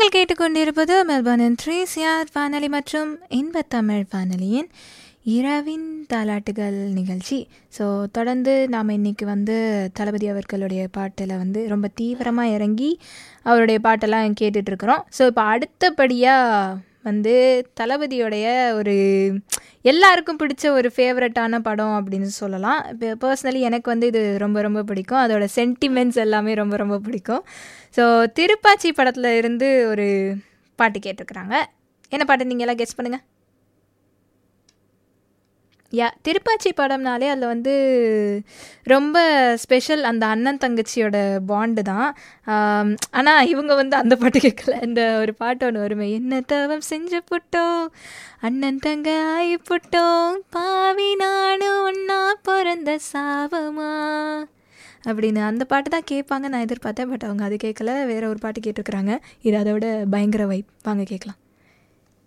நீங்கள் கேட்டுக்கொண்டிருப்பது மெல்பர்னின் த்ரீ சியார் வானொலி மற்றும் இன்பத்தமிழ் வானொலியின் இரவின் தாலாட்டுகள் நிகழ்ச்சி ஸோ தொடர்ந்து நாம் இன்றைக்கி வந்து தளபதி அவர்களுடைய பாட்டில் வந்து ரொம்ப தீவிரமாக இறங்கி அவருடைய பாட்டெல்லாம் கேட்டுட்ருக்குறோம் ஸோ இப்போ அடுத்தபடியாக வந்து தளபதியோடைய ஒரு எல்லாருக்கும் பிடிச்ச ஒரு ஃபேவரட்டான படம் அப்படின்னு சொல்லலாம் இப்போ பர்சனலி எனக்கு வந்து இது ரொம்ப ரொம்ப பிடிக்கும் அதோட சென்டிமெண்ட்ஸ் எல்லாமே ரொம்ப ரொம்ப பிடிக்கும் ஸோ திருப்பாச்சி படத்தில் இருந்து ஒரு பாட்டு கேட்டிருக்கிறாங்க என்ன பாட்டு நீங்கள் எல்லாம் கெஸ் பண்ணுங்கள் யா திருப்பாச்சி படம்னாலே அதில் வந்து ரொம்ப ஸ்பெஷல் அந்த அண்ணன் தங்கச்சியோட பாண்டு தான் ஆனால் இவங்க வந்து அந்த பாட்டு கேட்கல இந்த ஒரு பாட்டு ஒன்று வருமே என்ன தவம் செஞ்சு புட்டோம் அண்ணன் தங்க ஆயி புட்டோம் பாவி நானும் ஒன்றா பிறந்த சாவமா அப்படின்னு அந்த பாட்டு தான் கேட்பாங்க நான் எதிர்பார்த்தேன் பட் அவங்க அது கேட்கல வேற ஒரு பாட்டு கேட்டிருக்கிறாங்க இது அதோட பயங்கர வைப் வாங்க கேட்கலாம்